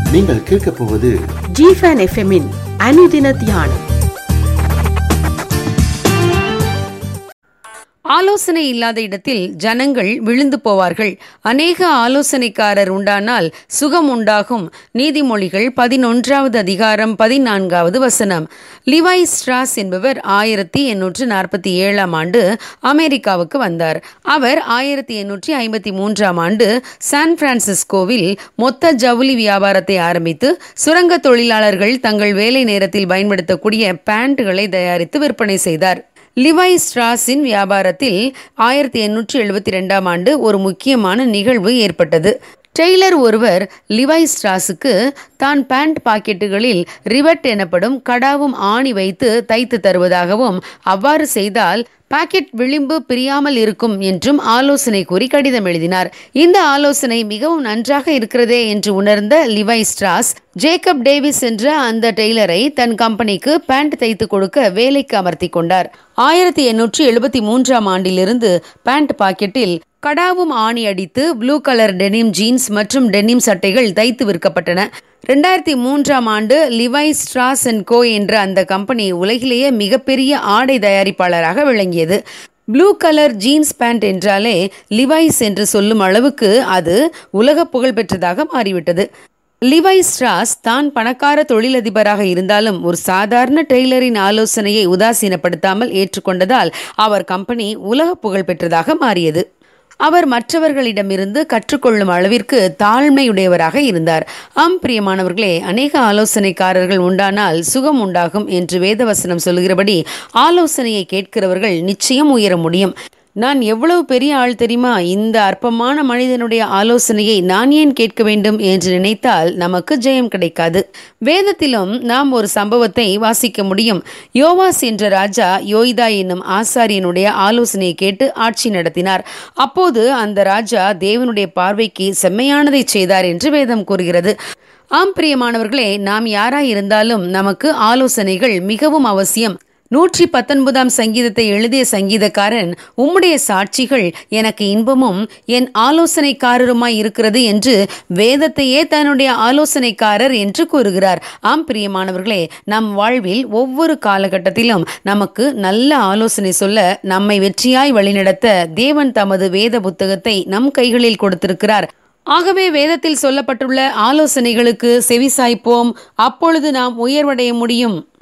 நீங்கள் கேட்கப் போவது ஜிஃபன் எஃப்எம்மின் அனுதின தியானம் ஆலோசனை இல்லாத இடத்தில் ஜனங்கள் விழுந்து போவார்கள் அநேக ஆலோசனைக்காரர் உண்டானால் சுகம் உண்டாகும் நீதிமொழிகள் பதினொன்றாவது அதிகாரம் பதினான்காவது வசனம் லிவாய் ஸ்ட்ராஸ் என்பவர் ஆயிரத்தி எண்ணூற்று நாற்பத்தி ஏழாம் ஆண்டு அமெரிக்காவுக்கு வந்தார் அவர் ஆயிரத்தி எண்ணூற்றி ஐம்பத்தி மூன்றாம் ஆண்டு சான் பிரான்சிஸ்கோவில் மொத்த ஜவுளி வியாபாரத்தை ஆரம்பித்து சுரங்க தொழிலாளர்கள் தங்கள் வேலை நேரத்தில் பயன்படுத்தக்கூடிய பேண்ட்டுகளை தயாரித்து விற்பனை செய்தார் லிவாய் ஸ்ட்ராஸின் வியாபாரத்தில் ஆயிரத்தி எண்ணூற்றி எழுபத்தி ரெண்டாம் ஆண்டு ஒரு முக்கியமான நிகழ்வு ஏற்பட்டது டெய்லர் ஒருவர் லிவாய் ஸ்ட்ராஸுக்கு தான் பேண்ட் பாக்கெட்டுகளில் ரிவட் எனப்படும் கடாவும் ஆணி வைத்து தைத்து தருவதாகவும் அவ்வாறு செய்தால் பாக்கெட் விளிம்பு பிரியாமல் இருக்கும் என்றும் ஆலோசனை கூறி கடிதம் எழுதினார் இந்த ஆலோசனை மிகவும் நன்றாக இருக்கிறதே என்று உணர்ந்த லிவை ஸ்ட்ராஸ் ஜேக்கப் டேவிஸ் என்ற அந்த டெய்லரை தன் கம்பெனிக்கு பேண்ட் தைத்து கொடுக்க வேலைக்கு அமர்த்தி கொண்டார் ஆயிரத்தி எண்ணூற்றி எழுபத்தி மூன்றாம் ஆண்டிலிருந்து பேண்ட் பாக்கெட்டில் கடாவும் ஆணி அடித்து ப்ளூ கலர் டெனிம் ஜீன்ஸ் மற்றும் டெனிம் சட்டைகள் தைத்து விற்கப்பட்டன ரெண்டாயிரத்தி மூன்றாம் ஆண்டு லிவை ஸ்ட்ராஸ் அண்ட் கோ என்ற அந்த கம்பெனி உலகிலேயே மிகப்பெரிய ஆடை தயாரிப்பாளராக விளங்கியது ப்ளூ கலர் ஜீன்ஸ் பேண்ட் என்றாலே லிவைஸ் என்று சொல்லும் அளவுக்கு அது உலக புகழ்பெற்றதாக மாறிவிட்டது லிவை ஸ்ட்ராஸ் தான் பணக்கார தொழிலதிபராக இருந்தாலும் ஒரு சாதாரண டெய்லரின் ஆலோசனையை உதாசீனப்படுத்தாமல் ஏற்றுக்கொண்டதால் அவர் கம்பெனி உலக புகழ்பெற்றதாக மாறியது அவர் மற்றவர்களிடமிருந்து கற்றுக்கொள்ளும் அளவிற்கு தாழ்மையுடையவராக இருந்தார் ஆம் பிரியமானவர்களே அநேக ஆலோசனைக்காரர்கள் உண்டானால் சுகம் உண்டாகும் என்று வேதவசனம் சொல்கிறபடி ஆலோசனையை கேட்கிறவர்கள் நிச்சயம் உயர முடியும் நான் எவ்வளவு பெரிய ஆள் தெரியுமா இந்த அற்பமான மனிதனுடைய ஆலோசனையை நான் ஏன் கேட்க வேண்டும் என்று நினைத்தால் நமக்கு ஜெயம் கிடைக்காது வேதத்திலும் நாம் ஒரு சம்பவத்தை வாசிக்க முடியும் யோவாஸ் என்ற ராஜா யோய்தா என்னும் ஆசாரியனுடைய ஆலோசனையை கேட்டு ஆட்சி நடத்தினார் அப்போது அந்த ராஜா தேவனுடைய பார்வைக்கு செம்மையானதை செய்தார் என்று வேதம் கூறுகிறது ஆம் பிரியமானவர்களே நாம் யாராய் இருந்தாலும் நமக்கு ஆலோசனைகள் மிகவும் அவசியம் நூற்றி பத்தொன்பதாம் சங்கீதத்தை எழுதிய சங்கீதக்காரன் உம்முடைய சாட்சிகள் எனக்கு இன்பமும் என் ஆலோசனைக்காரருமாய் இருக்கிறது என்று வேதத்தையே தன்னுடைய ஆலோசனைக்காரர் என்று கூறுகிறார் ஆம் பிரியமானவர்களே நம் வாழ்வில் ஒவ்வொரு காலகட்டத்திலும் நமக்கு நல்ல ஆலோசனை சொல்ல நம்மை வெற்றியாய் வழிநடத்த தேவன் தமது வேத புத்தகத்தை நம் கைகளில் கொடுத்திருக்கிறார் ஆகவே வேதத்தில் சொல்லப்பட்டுள்ள ஆலோசனைகளுக்கு செவிசாய்ப்போம் அப்பொழுது நாம் உயர்வடைய முடியும்